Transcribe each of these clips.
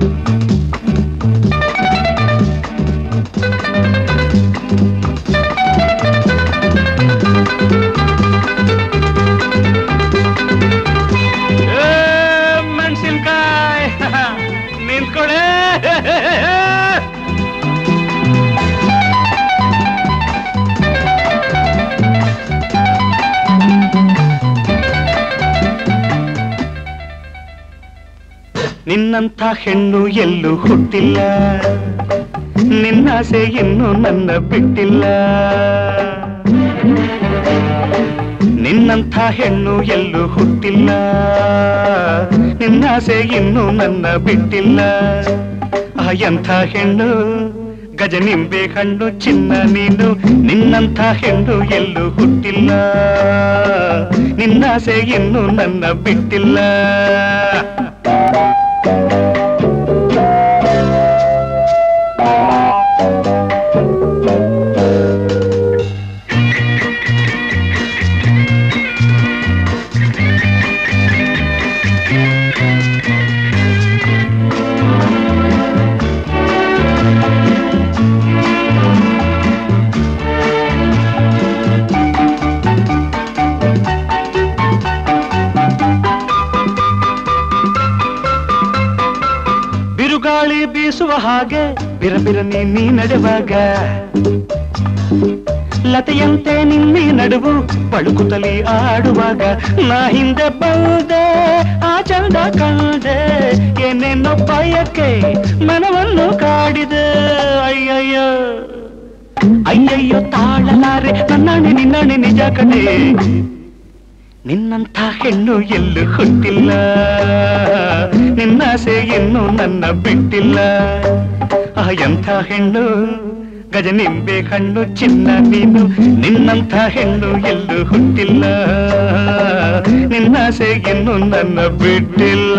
ಮೆಣಸಿನ್ಕಾಯ್ ನಿಂತ್ಕೊಳೆ ನಿನ್ನಂಥ ಹೆಣ್ಣು ಎಲ್ಲೂ ಹುಟ್ಟಿಲ್ಲ ನಿನ್ನಾಸೆ ಇನ್ನು ನನ್ನ ಬಿಟ್ಟಿಲ್ಲ ನಿನ್ನಂಥ ಹೆಣ್ಣು ಎಲ್ಲೂ ಹುಟ್ಟಿಲ್ಲ ನಿನ್ನಾಸೆ ಇನ್ನು ನನ್ನ ಬಿಟ್ಟಿಲ್ಲ ಆ ಎಂಥ ಹೆಣ್ಣು ಗಜನಿಂಬೆ ಹಣ್ಣು ಚಿನ್ನ ನೀನು ನಿನ್ನಂಥ ಹೆಣ್ಣು ಎಲ್ಲೂ ಹುಟ್ಟಿಲ್ಲ ನಿನ್ನಾಸೆ ಇನ್ನು ನನ್ನ ಬಿಟ್ಟಿಲ್ಲ ಬಿರುಗಾಳಿ ಬೀಸುವ ಹಾಗೆ ಬಿರಬಿರನೆ ನೀ ನಡೆವಾಗ ಲತೆಯಂತೆ ನಿನ್ನೆ ನಡುವು ಬಳುಕುತ್ತಲಿ ಆಡುವಾಗ ನಾ ಹಿಂದೆ ಬಂದೆ ಆ ಚಂದ ಕಂಡೆ ಏನೇನೋ ಭಯಕ್ಕೆ ಮನವನ್ನು ಕಾಡಿದೆ ಅಯ್ಯಯ್ಯೋ ಅಯ್ಯಯ್ಯೋ ತಾಳಲಾರೆ ನನ್ನಾಣೆ ನಿನ್ನಾಣೆ ನಿಜ ಕಣೆ ನಿನ್ನಂಥ ಹೆಣ್ಣು ಎಲ್ಲೂ ಹುಟ್ಟಿಲ್ಲ ನಿನ್ನಾಸೆ ಇನ್ನು ನನ್ನ ಬಿಟ್ಟಿಲ್ಲ ಆ ಎಂಥ ಹೆಣ್ಣು ಗಜನಿಂಬೆ ಕಣ್ಣು ಚಿನ್ನ ನೀನು ನಿನ್ನಂಥ ಹೆಣ್ಣು ಎಲ್ಲೂ ಹುಟ್ಟಿಲ್ಲ ನಿನ್ನಾಸೆ ಇನ್ನು ನನ್ನ ಬಿಟ್ಟಿಲ್ಲ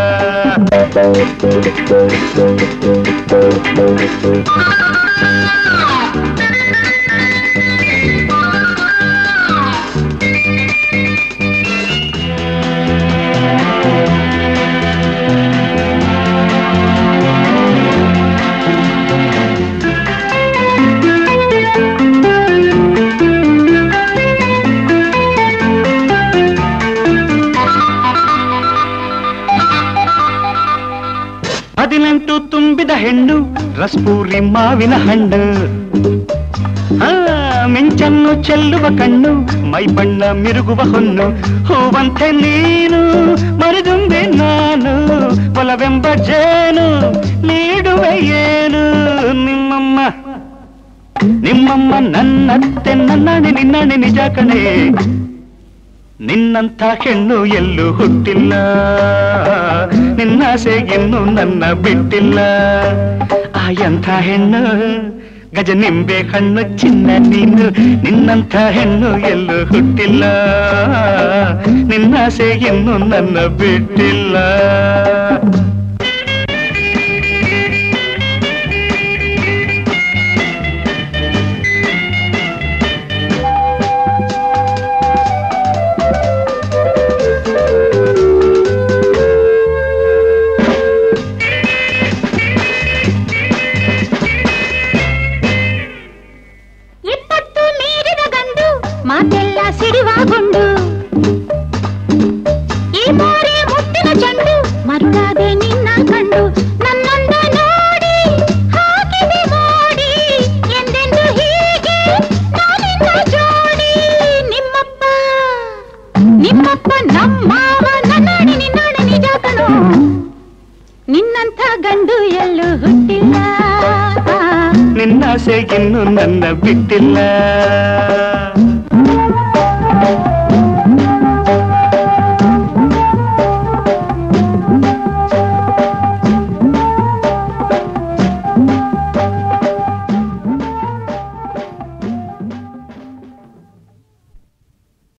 ಹದಿನೆಂಟು ತುಂಬಿದ ಹೆಣ್ಣು ರಸ್ಪೂರಿ ಮಾವಿನ ಹಣ್ಣು ಆ, ಮಿಂಚನ್ನು ಚೆಲ್ಲುವ ಕಣ್ಣು ಮೈ ಬಣ್ಣ ಮಿರುಗುವ ಹೊನ್ನು ಹೂವಂತೆ ನೀನು ಮರಿದುಂಬೆ ನಾನು ಒಲವೆಂಬ ಜೇನು ನೀಡುವೆ ಏನು ನಿಮ್ಮಮ್ಮ ನಿಮ್ಮಮ್ಮ ನನ್ನತ್ತೆ ನನ್ನಾಣೆ ನಿನ್ನಾಣೆ ನಿಜ ಕಣೆ ನಿನ್ನಂಥ ಹೆಣ್ಣು ಎಲ್ಲೂ ಹುಟ್ಟಿಲ್ಲ ನಿನ್ನಾಸೆ ಇನ್ನು ನನ್ನ ಬಿಟ್ಟಿಲ್ಲ ಆ ಎಂಥ ಹೆಣ್ಣು ಗಜನಿಂಬೆ ಹಣ್ಣು ಚಿನ್ನ ನೀನು ನಿನ್ನಂಥ ಹೆಣ್ಣು ಎಲ್ಲೂ ಹುಟ್ಟಿಲ್ಲ ನಿನ್ನಾಸೆ ಇನ್ನು ನನ್ನ ಬಿಟ್ಟಿಲ್ಲ ಇಪ್ಪತ್ತು ಮೀರಿದ ಗಂಡು ಮಾತೆಲ್ಲ ಸಿಡಿವ ಗುಂಡು ಈ ಮೋರೆ ಮುಟ್ಟಿನ ಚೆಂಡು ಮರುಳಾದೆ ನಿನ್ನ ಕಂಡು ನನ್ನೊಂದ ನೋಡಿ ಹಾಕಿದೆ ಮೋಡಿ ಎಂದೆಂದು ಹೀಗೆ ನಾನಿನ್ನ ಜೋಡಿ ನಿಮ್ಮಪ್ಪ ನಿಮ್ಮಪ್ಪ ನಮ್ಮವ ನನ್ನಾಣೆ ನಿನ್ನಾಣೆ ನಿಜ ಕಣೋ ನಿನ್ನಂಥ ಗಂಡು ಎಲ್ಲೂ ಹುಟ್ಟಿಲ್ಲ ನಿನ್ನಾಸೆ ಇನ್ನು ನನ್ನ ಬಿಟ್ಟಿಲ್ಲ